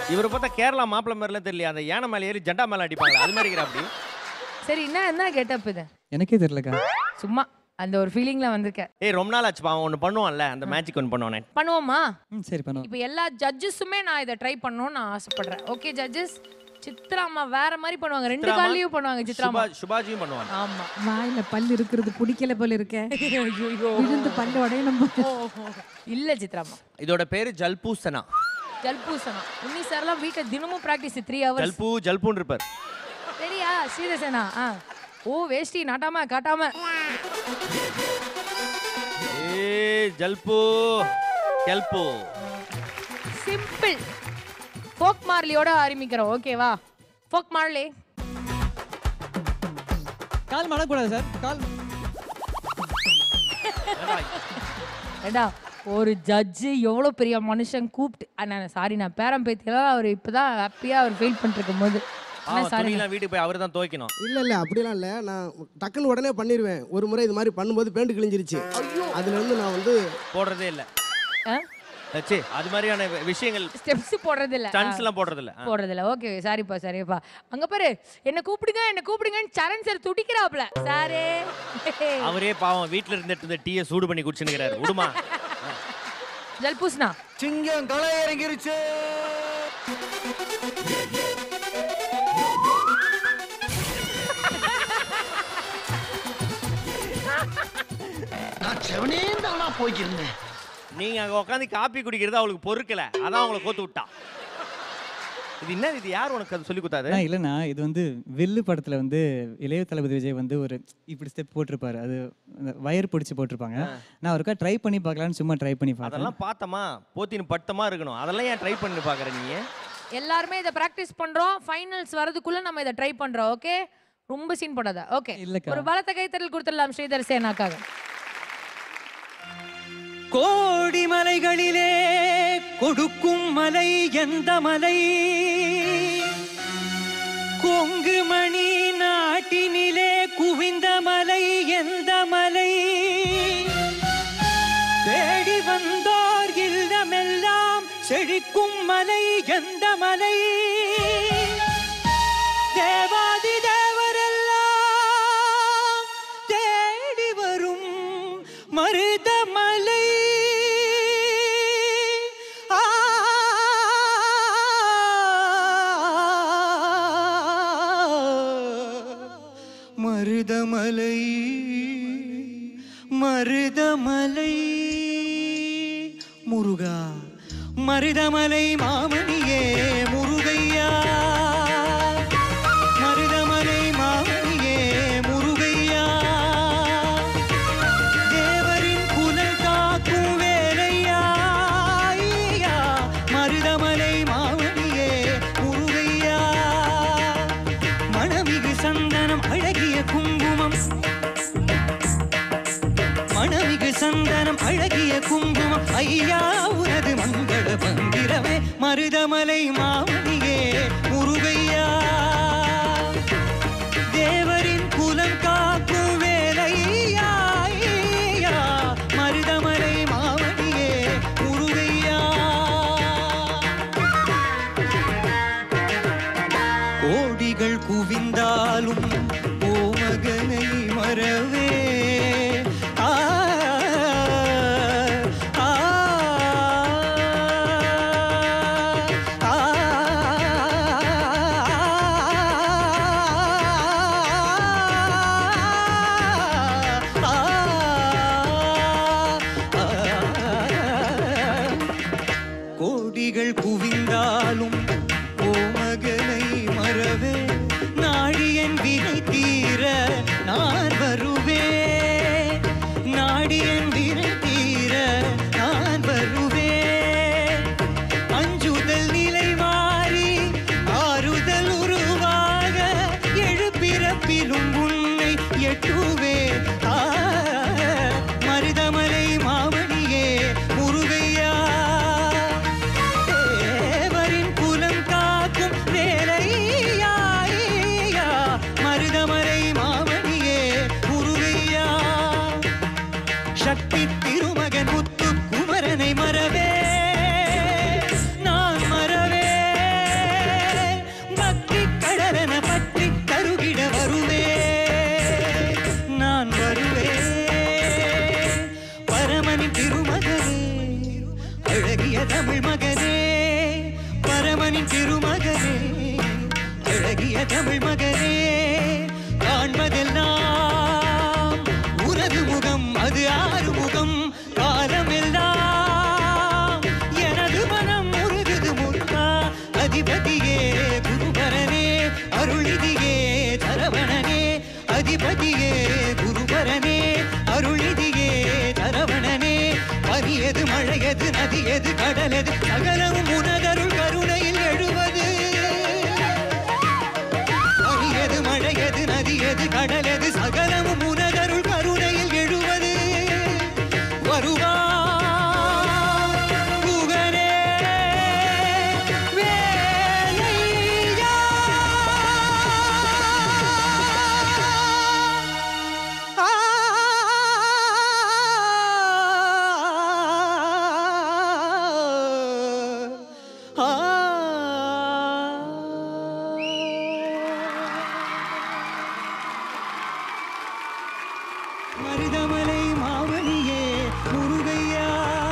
இவரை பார்த்தா கேரளா மாப்பிள்ளை மாதிரிலாம் தெரியல அந்த யானை மேலே ஏறி ஜெண்டா மேலே அடிப்பாங்களா அது மாதிரி இருக்கிற அப்படி சரி என்ன என்ன கெட்டப் இது எனக்கே தெரியலக்கா சும்மா அந்த ஒரு ஃபீலிங்ல வந்திருக்கேன் ஏய் ரொம்ப நாள் ஆச்சுப்பா அவன் ஒன்று பண்ணுவான்ல அந்த மேஜிக் ஒன்று பண்ணுவானே பண்ணுவோமா ம் சரி பண்ணுவோம் இப்போ எல்லா ஜட்ஜஸுமே நான் இதை ட்ரை பண்ணணும்னு நான் ஆசைப்படுறேன் ஓகே ஜட்ஜஸ் சித்ராமா வேற மாதிரி பண்ணுவாங்க ரெண்டு சித்ராம்மா, காலையும் பண்ணுவாங்க சித்ராமா சுபா சுபாஜியும் பண்ணுவான் ஆமா வாயில பல்லு இருக்கிறது பிடிக்கல போல இருக்க விழுந்து பல்லு உடையணும் போல. இல்ல சித்ராமா இதோட பேரு ஜல்பூசனா ஜல்பூசனா உன்னி சார்லாம் வீட்டில் தினமும் ப்ராக்டிஸ் த்ரீ ஹவர்ஸ் ஜல்பூ ஜல்பூன்னு இருப்பார் சரியா ஸ்ரீதசனா ஆ ஓ வேஷ்டி நாட்டாம காட்டாம ஏ ஜல்பூ கெல்பூ சிம்பிள் ஃபோக் மார்லியோட ஆரம்பிக்கிறோம் ஓகேவா ஃபோக் மார்லி கால் மடக்கூடாது சார் கால் ஏடா ஒரு ஜட்ஜு எவ்வளோ பெரிய மனுஷன் கூப்பிட்டு அண்ணா சாரி நான் பேரம் பேத்தியெல்லாம் அவர் இப்போதான் ஹாப்பியாக அவர் ஃபீல் பண்ணிட்டு இருக்கும் போது அண்ணா அவன் சாரி துணியெல்லாம் வீட்டுக்கு போய் அவர் தான் துவைக்கணும் இல்ல இல்ல அப்படிலாம் இல்ல நான் டக்குன்னு உடனே பண்ணிடுவேன் ஒரு முறை இது மாதிரி பண்ணும்போது பேண்ட் கிழிஞ்சிருச்சு அதுல இருந்து நான் வந்து போடுறதே இல்லை சே அது மாதிரியான வி- விஷயங்கள் ஸ்டெப்ஸ் போடுறது இல்ல ஸ்டன்ஸ் எல்லாம் போடுறது இல்ல ஆ. போடுறது இல்ல ஓகே சாரிப்பா சரிப்பா அங்க பாரு என்ன கூப்பிடுங்க என்ன கூப்பிடுங்கன்னு சரண் சார் துடிக்கிறாப்ல சாரே அவரே பாவம் வீட்ல இருந்துட்டு இருந்த டீயை சூடு பண்ணி குடிச்சுன்னு விடுமா ஜல்பூஸ்னா சிங்கம் களை இறங்கிருச்சு நான் செவனே தானா போய்க்கிருந்தேன் நீங்க அங்க உட்காந்து காப்பி குடிக்கிறது அவளுக்கு பொறுக்கல அதான் அவங்கள கோத்து விட்டா இது என்ன இது யார் உனக்கு அது சொல்லி கொடுத்தாது நான் இல்லைண்ணா இது வந்து வில்லு படத்தில் வந்து இளைய தளபதி விஜய் வந்து ஒரு இப்படி ஸ்டெப் போட்டிருப்பாரு அது அந்த வயர் பிடிச்சி போட்டிருப்பாங்க நான் ஒருக்கா ட்ரை பண்ணி பார்க்கலான்னு சும்மா ட்ரை பண்ணி பார்த்தேன் அதெல்லாம் பார்த்தமா போத்தின்னு பட்டமா இருக்கணும் அதெல்லாம் ஏன் ட்ரை பண்ணி பாக்குற நீ எல்லாருமே இதை பிராக்டிஸ் பண்றோம் ஃபைனல்ஸ் வரதுக்குள்ள நம்ம இதை ட்ரை பண்றோம் ஓகே ரொம்ப சீன் போடாத ஓகே இல்லக்கா. ஒரு பலத்த கைத்தறல் கொடுத்துடலாம் ஸ்ரீதர் சேனாக்காக கோடி மலைகளிலே கொடுக்கும் மலை எந்த மலை கொங்கு மணி நாட்டினிலே குவிந்த மலை எந்த மலை தேடி வந்தோர் இல்லமெல்லாம் செழிக்கும் மலை எந்த மலை தேவாதி தேவரெல்லாம் தேடி வரும் மருதமலை ஆ மருதமலை மருதமலை முருகா மருதமலை மாமணியே முருகையா மருதமலை மாமணியே முருகையா தேவரின் குலல் காக்கும் வேலையா ஐயா, மருதமலை மாமணியே முருகையா மணமிகு சந்தனம் அழகிய குங்குமம் மணமிகு சந்தனம் அழகிய குங்குமம் ஐயா உனது மங்கள மந்திரமே மருதமலை மாமணியே முருகையா தேவரின் குலம் காக்கும் வேலையா ஐயா, மருதமலை மாமணியே முருகையா கோடிகள் குவிந்தாலும் ஓமகனை மறவே ஆ, ஆ, ஆ, கோடிகள் குவிந்தாலும் ஓமகனை மறவே நாடியன் வினை தீர நான் வருவேன் நாடியன் வினை தீர நான் வருவேன் அஞ்சுதல் நிலை மாறி ஆறுதல் உருவாக எழுப்பிறப்பிலும் உன்னை எட்டுவே ஆ, மருதமலை மாமணியே முருகையா தேவரின் குல அழகிய தமிழ் மகனே பரமனின் திருமகனே அழகிய தமிழ் மகனே காண்பதெல்லாம் உனது முகம் அது ஆறு முகம் காலமெல்லாம் எனது மனம் முருகுது முருகா அதிபதியே குருபரனே அருளிதியே சரவணனே அதிபதியே குருபரனே அருளிதியே சரவணனே பனியது மழையது நதியது கடலது சகலமும் உனதருள் கருணையில் எழுவது பனியது மழையது நதியது கடலது சகலமும் உனதருள் கருணையில் எழுவது வருவா குகனே வேலையா மருதமலை மாமணியே முருகையா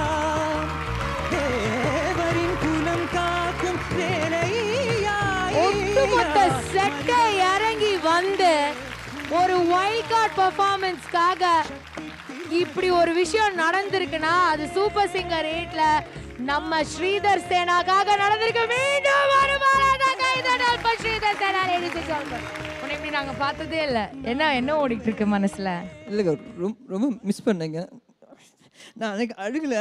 தேவரின் குலம் காக்கும் வேலையா ஒட்டுமொத்த செட்டை இறங்கி வந்து ஒரு வைல்ட் கார்டு பெர்ஃபார்மன்ஸ்க்காக இப்படி ஒரு விஷயம் நடந்திருக்குன்னா அது சூப்பர் சிங்கர் எயிட்ல நம்ம ஸ்ரீதர் சேனாக்காக நடந்திருக்கு மீண்டும் ஒரு மாறாக கைதட்டல் for Sridhar Sena ladies and gentlemen. உன்னை இப்படி நாங்க பார்த்ததே இல்ல என்ன என்ன ஓடிட்டு இருக்கு மனசுல இல்லைங்க ரொம்ப ரொம்ப மிஸ் பண்ணேங்க நான் அன்னைக்கு அழுகல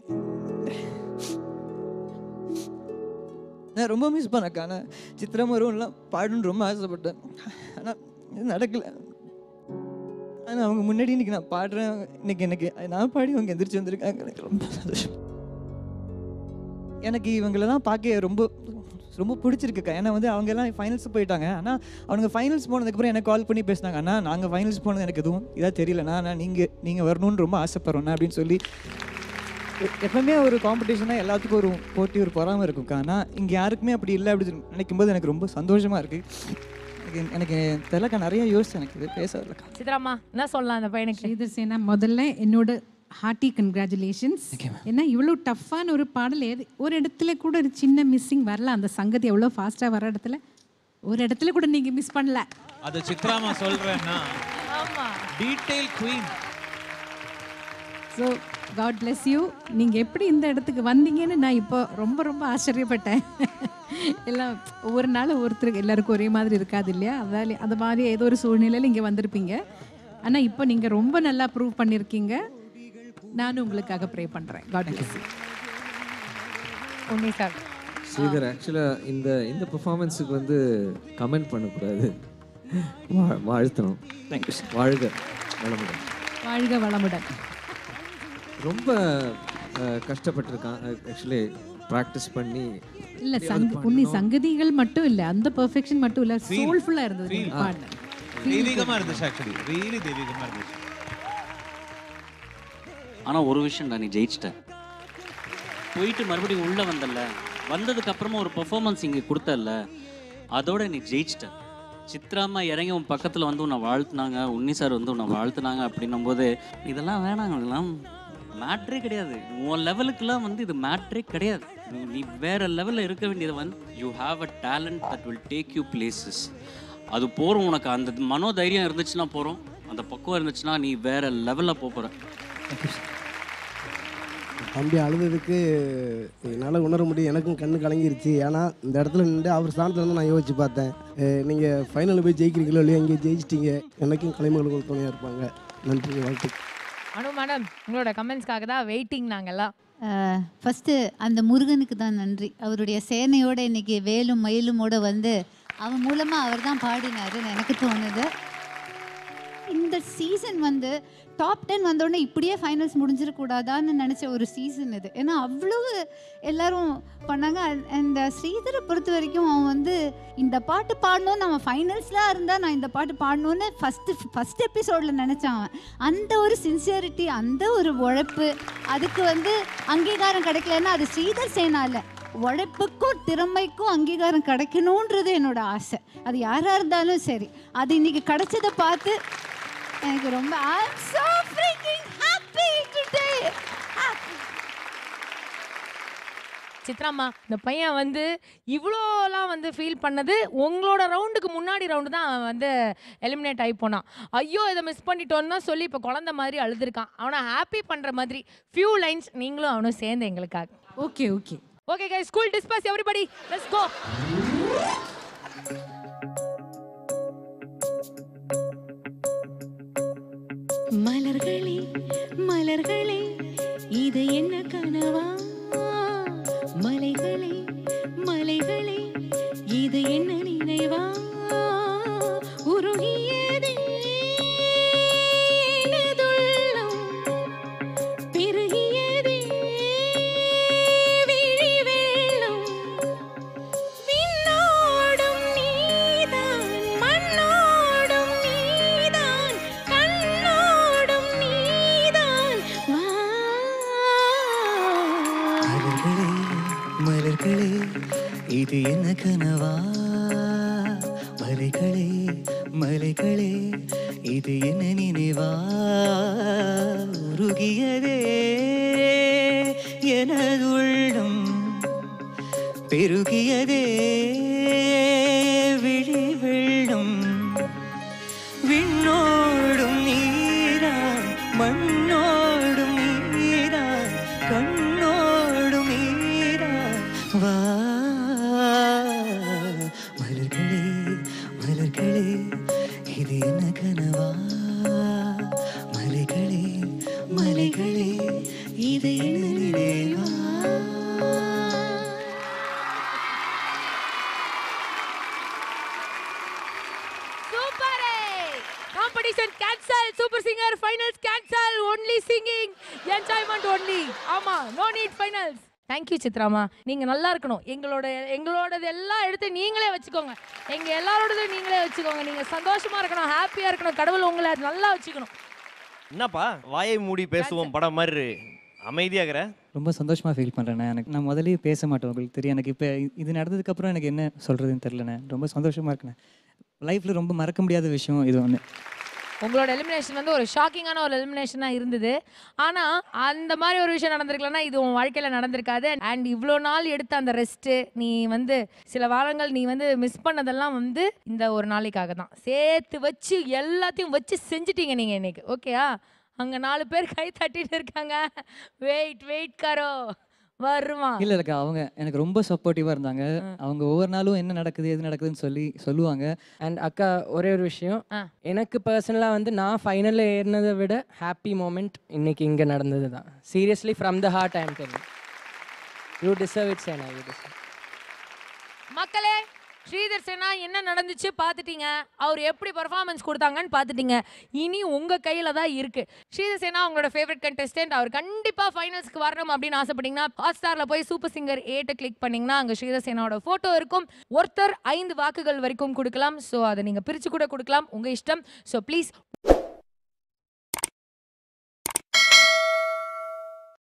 நான் ரொம்ப மிஸ் பண்ணக்கா நான் சித்திரமரும்லாம் பாடணும்னு ரொம்ப ஆசைப்பட்டேன் ஆனால் இது நடக்கல ஆனால் அவங்க முன்னாடி இன்னைக்கு நான் பாடுறேன் இன்னைக்கு எனக்கு நான் பாடி அவங்க எந்திரிச்சு வந்திருக்காங்க எனக்கு ரொம்ப சந்தோஷம் எனக்கு இவங்கள தான் பார்க்க ரொம்ப ரொம்ப பிடிச்சிருக்குக்கா ஏன்னா வந்து அவங்க எல்லாம் ஃபைனல்ஸ் போயிட்டாங்க ஆனால் அவனுங்க ஃபைனல்ஸ் போனதுக்கப்புறம் எனக்கு கால் பண்ணி பேசினாங்க அண்ணா நாங்கள் ஃபைனல்ஸ் போனது எனக்கு எதுவும் இதாக தெரியலண்ணா ஆனால் நீங்கள் நீங்கள் வரணும்னு ரொம்ப ஆசைப்படுறோண்ணா அப்படின்னு சொல்லி எ- எப்பவுமே ஒரு காம்படிஷனாக எல்லாத்துக்கும் ஒரு போட்டி ஒரு பொறாமை இருக்கும்க்கா ஆனால் இங்கே யாருக்குமே அப்படி இல்லை அப்படின்னு நினைக்கும் போது எனக்கு ரொம்ப சந்தோஷமாக இருக்குது எனக்கு எனக்கு தெரியலக்கா நிறைய யோசிச்சு எனக்கு இது பேசலக்கா சித்ராமா என்ன சொல்லலாம் அந்த பையனுக்கு ஸ்ரீதர் சேனா முதல்ல என்னோட ஹார்ட்டி கங்க்ராச்சுலேஷன்ஸ் ஏன்னா இவ்வளோ டஃப்பான ஒரு பாடல் எது ஒரு இடத்துல கூட ஒரு சின்ன மிஸ்ஸிங் வரல அந்த சங்கதி எவ்வளோ ஃபாஸ்ட்டாக வர இடத்துல ஒரு இடத்துல கூட நீங்கள் மிஸ் பண்ணல அது சித்ராமா சொல்றேன்னா detail queen so God bless you நீங்கள் எப்படி இந்த இடத்துக்கு வந்தீங்கன்னு நான் இப்போ ரொம்ப ரொம்ப ஆச்சரியப்பட்டேன் எல்லாம் ஒவ்வொரு நாள் ஒருத்தருக்கு எல்லாருக்கும் ஒரே மாதிரி இருக்காது இல்லையா அதால அது மாதிரி ஏதோ ஒரு சூழ்நிலையில் இங்கே வந்திருப்பீங்க ஆனால் இப்போ நீங்கள் ரொம்ப நல்லா ப்ரூவ் பண்ணியிருக்கீங்க நானும் உங்களுக்காக ப்ரே பண்ணுறேன் காட் bless யூ உண்மை சார் ஸ்ரீதர் ஆக்சுவலாக இந்த இந்த பெர்ஃபார்மன்ஸுக்கு வந்து கமெண்ட் பண்ணக்கூடாது வா- வாழ்த்தணும் தேங்க்யூ வாழ்க வளமுடன் வாழ்க வளமுடன் ரொம்ப அஹ், கஷ்டப்பட்டிருக்கான் ஆக்சுவலி ப்ராக்டிஸ் பண்ணி இல்லை சங்க உன்னி சங்கதிகள் மட்டும் இல்லை அந்த பெர்ஃபெக்ஷன் மட்டும் இல்லை சோல்ஃபுல்லாக இருந்தது நீங்க பாடினது. தெய்வீகமா இருந்துச்சு ஆக்சுவலி ரியலி தெய்வீகமா இருந்துச்சு ஆனா ஒரு விஷயம்டா நீ ஜெயிச்சிட்ட போயிட்டு மறுபடியும் உள்ள வந்தல்ல வந்ததுக்கு அப்புறமா ஒரு பெர்ஃபார்மன்ஸ் இங்க கொடுத்தல்ல அதோட நீ ஜெயிச்சிட்ட சித்ராமா இறங்கி உன் பக்கத்துல வந்து உன்னை வாழ்த்துனாங்க உன்னி சார் வந்து உன்னை வாழ்த்துனாங்க அப்படின்னும் போது இதெல்லாம் வேணாங்க இதெல்லாம் மேட்ரே கிடையாது உன் லெவலுக்குலாம் வந்து இது மேட்ரே கிடையாது நீ- நீ வேற லெவலில் இருக்க வேண்டியது வந்து you have a talent that will take you places அது போகிறோம் உனக்கு அந்த மனோதைரியம் இருந்துச்சுன்னா போகிறோம் அந்த பக்குவம் இருந்துச்சுன்னா நீ வேற லெவலில் போகிற தம்பி அழுததுக்கு என்னால் உணர முடியும் எனக்கும் கண்ணு கலங்கிருச்சு ஏன்னா இந்த இடத்துல நின்று அவர் ஸ்தானத்துல இருந்து நான் யோசிச்சு பார்த்தேன் நீங்கள் ஃபைனலில் போய் ஜெயிக்கிறீங்களோ இல்லையோ இங்கே ஜெயிச்சிட்டீங்க எனக்கும் கலைமகளுக்கு துணையாக இருப்பாங்க நன்றி வாழ்த்து அனு மேடம் உங்களோட கமெண்ட்ஸ்க்காக தான் வெயிட்டிங் நாங்கெல்லாம் ஃபஸ்ட்டு அந்த முருகனுக்கு தான் நன்றி அவருடைய சேனையோட இன்னைக்கு வேலும் மயிலுமோட வந்து அவன் மூலமாக அவர் தான் பாடினாருன்னு எனக்கு தோணுது இந்த சீசன் வந்து டாப் டென் வந்தோடனே இப்படியே ஃபைனல்ஸ் முடிஞ்சிடக்கூடாதான்னு நினச்ச ஒரு சீசன் இது ஏன்னா அவ்வளோ எல்லாரும் பண்ணாங்க அந்த ஸ்ரீதரை பொறுத்த வரைக்கும் அவன் வந்து இந்த பாட்டு பாடணும்னு அவன் ஃபைனல்ஸ்லாம் இருந்தால் நான் இந்த பாட்டு பாடணும்னு ஃபஸ்ட்டு ஃபஸ்ட் எபிசோடில் நினச்சான் அவன் அந்த ஒரு சின்சியரிட்டி அந்த ஒரு உழைப்பு அதுக்கு வந்து அங்கீகாரம் கிடைக்கலன்னா அது ஸ்ரீதர் சேனா இல்லை உழைப்புக்கும் திறமைக்கும் அங்கீகாரம் கிடைக்கணுன்றது என்னோட ஆசை அது யாராக இருந்தாலும் சரி அது இன்னைக்கு கிடைச்சதை பார்த்து எனக்கு ரொம்ப I'm so freaking happy today. Happy. சித்ராம்மா இந்த பையன் வந்து இவ்வளோலாம் வந்து ஃபீல் பண்ணது உங்களோட ரவுண்டுக்கு முன்னாடி ரவுண்டு தான் அவன் வந்து எலிமினேட் ஆகி போனான் ஐயோ இதை மிஸ் பண்ணிட்டோன்னு தான் சொல்லி இப்போ குழந்த மாதிரி அழுதுருக்கான் அவனை ஹாப்பி பண்ணுற மாதிரி ஃபியூ லைன்ஸ் நீங்களும் அவனும் சேர்ந்து எங்களுக்காக ஓகே ஓகே ஓகே கை ஸ்கூல் டிஸ்பஸ் எவ்ரிபடி லெட்ஸ் கோ மலர்களே மலர்களே இது என்ன கனவா மலைகளே மலைகளே இது என்ன நினைவா உருகியதே எனதுள்ளம். பெருகியதே விழி வெள்ளம். விண்ணோடும் நீதான் மண்ணோடும் நீதான் கண்ணோடும் நீதான் வா மலர்களே மலர்களே இது என்ன கனவா மலைகளே மலைகளே இது என்ன நினைவா உருகியதே எனதுள்ளம் பெருகியதே விழி வெள்ளம் விண்ணோடும் நீரான் மண்ணோடும் நீரான் கண்ணோடும் நீரான் வா மலர்களே மலர்களே இது என்ன கனவா மலைகளே மலைகளே இது என்ன நினைவா super competition cancel super singer finals cancel only singing enjoyment only ஆமா நோ நீட் ஃபைனல்ஸ் தேங்க்யூ சித்ராமா நீங்க நல்லா இருக்கணும் எங்களோட எங்களோடது எல்லாம் எடுத்து நீங்களே வச்சுக்கோங்க எங்க எல்லாரோடது நீங்களே வச்சுக்கோங்க நீங்க சந்தோஷமா இருக்கணும் ஹாப்பியா இருக்கணும் கடவுள் உங்களை நல்லா வச்சுக்கணும் என்னப்பா வாயை மூடி பேசுவோம் படம் மாதிரி அமைதியாகிற ரொம்ப சந்தோஷமாக ஃபீல் பண்ணுறேண்ணே எனக்கு நான் முதல்லயே பேச மாட்டேன் உங்களுக்கு தெரியும் எனக்கு இப்போ இது நடந்ததுக்கப்புறம் எனக்கு என்ன சொல்கிறதுன்னு தெரிலண்ணே ரொம்ப சந்தோஷமாக இருக்குண்ணே லைஃப்பில் ரொம்ப மறக்க முடியாத விஷயம் இது ஒன்று உங்களோட எலிமினேஷன் வந்து ஒரு ஷாக்கிங்கான ஒரு எலிமினேஷனாக இருந்தது ஆனால் அந்த மாதிரி ஒரு விஷயம் நடந்திருக்கலன்னா இது உன் வாழ்க்கையில் நடந்திருக்காது அண்ட் இவ்வளோ நாள் எடுத்த அந்த ரெஸ்ட்டு நீ வந்து சில வாரங்கள் நீ வந்து மிஸ் பண்ணதெல்லாம் வந்து இந்த ஒரு நாளைக்காக தான் சேர்த்து வச்சு எல்லாத்தையும் வச்சு செஞ்சிட்டீங்க நீங்கள் இன்னைக்கு ஓகேயா அங்கே நாலு பேர் கை தட்டிட்டு இருக்காங்க வெயிட் வெயிட் கரோ வருவான் இல்லை இல்லைக்கா அவங்க எனக்கு ரொம்ப சப்போர்ட்டிவாக இருந்தாங்க அவங்க ஒவ்வொரு நாளும் என்ன நடக்குது எது நடக்குதுன்னு சொல்லி சொல்லுவாங்க அண்ட் அக்கா ஒரே ஒரு விஷயம் எனக்கு பர்சனலாக வந்து நான் ஃபைனலில் ஏறினதை விட ஹாப்பி மூமெண்ட் இன்னைக்கு இங்கே நடந்தது தான் seriously from the heart I'm tell you deserve it சேனா யூ டிசர்வ் மக்களே ஸ்ரீதர் சேனா என்ன நடந்துச்சு பார்த்துட்டீங்க அவர் எப்படி பர்ஃபார்மன்ஸ் கொடுத்தாங்கன்னு பார்த்துட்டீங்க இனி உங்கள் கையில் தான் இருக்கு ஸ்ரீதர் சேனா உங்களோட ஃபேவரட் கண்டெஸ்டன்ட் அவர் கண்டிப்பாக ஃபைனல்ஸ்க்கு வரணும் அப்படின்னு ஆசைப்பட்டீங்கன்னா ஹாட் ஸ்டாரில் போய் சூப்பர் சிங்கர் ஏட்டை கிளிக் பண்ணிங்கன்னா அங்கே ஸ்ரீதர் சேனாவோட ஃபோட்டோ இருக்கும் ஒருத்தர் ஐந்து வாக்குகள் வரைக்கும் கொடுக்கலாம் ஸோ அதை நீங்கள் பிரித்து கூட கொடுக்கலாம் உங்கள் இஷ்டம் ஸோ ப்ளீஸ்